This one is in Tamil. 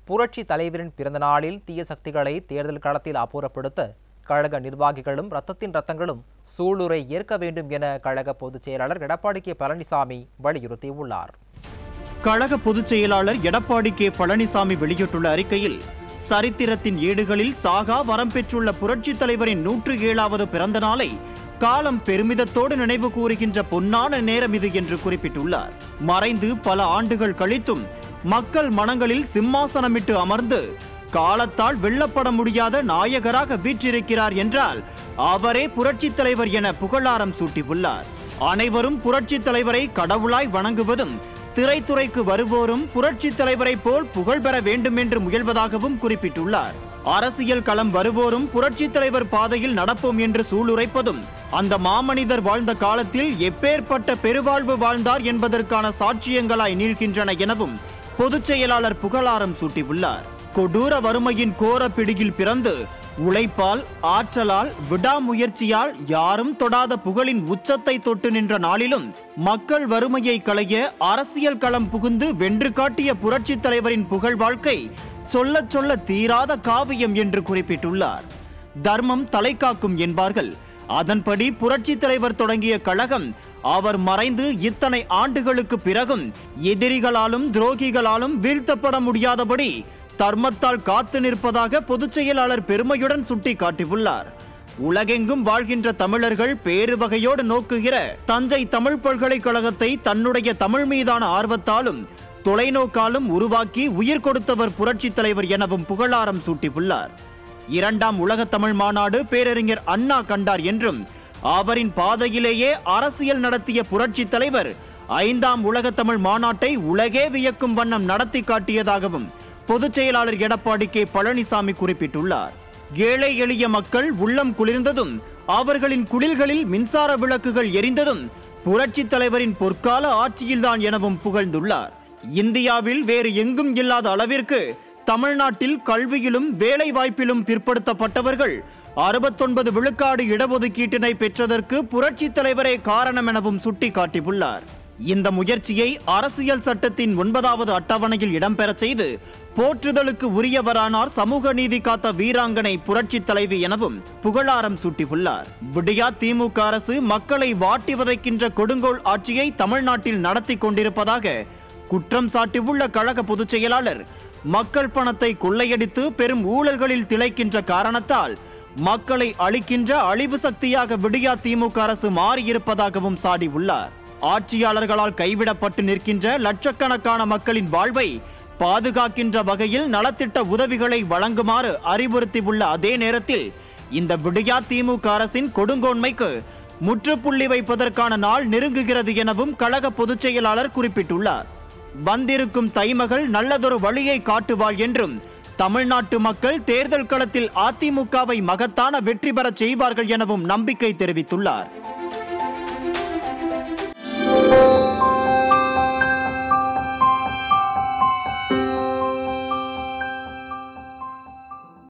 புரட்சி தலைவரின் பிறந்த நாளில் தீய சக்திகளை தேர்தல் களத்தில் அப்புறப்படுத்த கழக நிர்வாகிகளும் ரத்தத்தின் ரத்தங்களும் சூளுரை ஏற்க வேண்டும் என கழக பொதுச் செயலாளர் எடப்பாடி கே பழனிசாமி வலியுறுத்தியுள்ளார் கழக பொதுச் செயலாளர் எடப்பாடி கே பழனிசாமி வெளியிட்டுள்ள அறிக்கையில் சரித்திரத்தின் ஏடுகளில் சாகா வரம் பெற்றுள்ள புரட்சித் தலைவரின் நூற்று ஏழாவது பிறந்த நாளை காலம் பெருமிதத்தோடு நினைவு கூறுகின்ற பொன்னான நேரம் இது என்று குறிப்பிட்டுள்ளார் மறைந்து பல ஆண்டுகள் கழித்தும் மக்கள் மனங்களில் சிம்மாசனமிட்டு அமர்ந்து காலத்தால் வெல்லப்பட முடியாத நாயகராக வீற்றிருக்கிறார் என்றால் அவரே புரட்சித் தலைவர் என புகழாரம் சூட்டியுள்ளார் அனைவரும் புரட்சித் தலைவரை கடவுளாய் வணங்குவதும் திரைத்துறைக்கு வருவோரும் புரட்சித் தலைவரை போல் புகழ் பெற வேண்டும் என்று முயல்வதாகவும் குறிப்பிட்டுள்ளார் அரசியல் களம் வருவோரும் புரட்சித் தலைவர் பாதையில் நடப்போம் என்று சூளுரைப்பதும் அந்த மாமனிதர் வாழ்ந்த காலத்தில் எப்பேற்பட்ட பெருவாழ்வு வாழ்ந்தார் என்பதற்கான சாட்சியங்களாய் நீள்கின்றன எனவும் பொதுச் செயலாளர் புகழாரம் சூட்டியுள்ளார் கொடூர வறுமையின் கோர பிடியில் பிறந்து உழைப்பால் ஆற்றலால் விடாமுயற்சியால் யாரும் தொடாத புகழின் உச்சத்தை தொட்டு நின்ற நாளிலும் மக்கள் வறுமையை களைய அரசியல் களம் புகுந்து வென்று காட்டிய புரட்சித் தலைவரின் புகழ் வாழ்க்கை சொல்லச் சொல்ல தீராத காவியம் என்று குறிப்பிட்டுள்ளார் தர்மம் தலை காக்கும் என்பார்கள் அதன்படி புரட்சித் தலைவர் தொடங்கிய கழகம் அவர் மறைந்து இத்தனை ஆண்டுகளுக்கு பிறகும் எதிரிகளாலும் துரோகிகளாலும் வீழ்த்தப்பட முடியாதபடி தர்மத்தால் காத்து நிற்பதாக பொதுச் செயலாளர் பெருமையுடன் சுட்டிக்காட்டியுள்ளார் உலகெங்கும் வாழ்கின்ற தமிழர்கள் பேறு வகையோடு நோக்குகிற தஞ்சை தமிழ் பல்கலைக்கழகத்தை தன்னுடைய தமிழ் மீதான ஆர்வத்தாலும் தொலைநோக்காலும் உருவாக்கி உயிர் கொடுத்தவர் புரட்சித் தலைவர் எனவும் புகழாரம் சூட்டியுள்ளார் இரண்டாம் உலக தமிழ் மாநாடு பேரறிஞர் அண்ணா கண்டார் என்றும் அவரின் பாதையிலேயே அரசியல் நடத்திய புரட்சித் தலைவர் ஐந்தாம் உலக தமிழ் மாநாட்டை உலகே வியக்கும் வண்ணம் நடத்தி காட்டியதாகவும் பொதுச் செயலாளர் எடப்பாடி கே பழனிசாமி குறிப்பிட்டுள்ளார் ஏழை எளிய மக்கள் உள்ளம் குளிர்ந்ததும் அவர்களின் குளில்களில் மின்சார விளக்குகள் எரிந்ததும் புரட்சித் தலைவரின் பொற்கால ஆட்சியில்தான் எனவும் புகழ்ந்துள்ளார் இந்தியாவில் வேறு எங்கும் இல்லாத அளவிற்கு தமிழ்நாட்டில் கல்வியிலும் வேலை வாய்ப்பிலும் பிற்படுத்தப்பட்டவர்கள் அறுபத்தொன்பது விழுக்காடு இடஒதுக்கீட்டினை பெற்றதற்கு புரட்சித் தலைவரே காரணம் எனவும் சுட்டிக்காட்டியுள்ளார் இந்த முயற்சியை அரசியல் சட்டத்தின் ஒன்பதாவது அட்டவணையில் இடம்பெறச் செய்து போற்றுதலுக்கு உரியவரானார் சமூக நீதி காத்த வீராங்கனை புரட்சித் தலைவி எனவும் புகழாரம் சூட்டியுள்ளார் விடியா திமுக அரசு மக்களை வாட்டி வதைக்கின்ற கொடுங்கோல் ஆட்சியை தமிழ்நாட்டில் நடத்தி கொண்டிருப்பதாக குற்றம் சாட்டியுள்ள கழக பொதுச் செயலாளர் மக்கள் பணத்தை கொள்ளையடித்து பெரும் ஊழல்களில் திளைக்கின்ற காரணத்தால் மக்களை அழிக்கின்ற அழிவு சக்தியாக விடியா திமுக அரசு மாறியிருப்பதாகவும் சாடியுள்ளார் ஆட்சியாளர்களால் கைவிடப்பட்டு நிற்கின்ற லட்சக்கணக்கான மக்களின் வாழ்வை பாதுகாக்கின்ற வகையில் நலத்திட்ட உதவிகளை வழங்குமாறு அறிவுறுத்தியுள்ள அதே நேரத்தில் இந்த விடியா திமுக அரசின் கொடுங்கோன்மைக்கு முற்றுப்புள்ளி வைப்பதற்கான நாள் நெருங்குகிறது எனவும் கழக பொதுச் செயலாளர் குறிப்பிட்டுள்ளார் வந்திருக்கும் தைமகள் நல்லதொரு வழியை காட்டுவாள் என்றும் தமிழ்நாட்டு மக்கள் தேர்தல் களத்தில் அதிமுகவை மகத்தான வெற்றி பெறச் செய்வார்கள் எனவும் நம்பிக்கை தெரிவித்துள்ளார்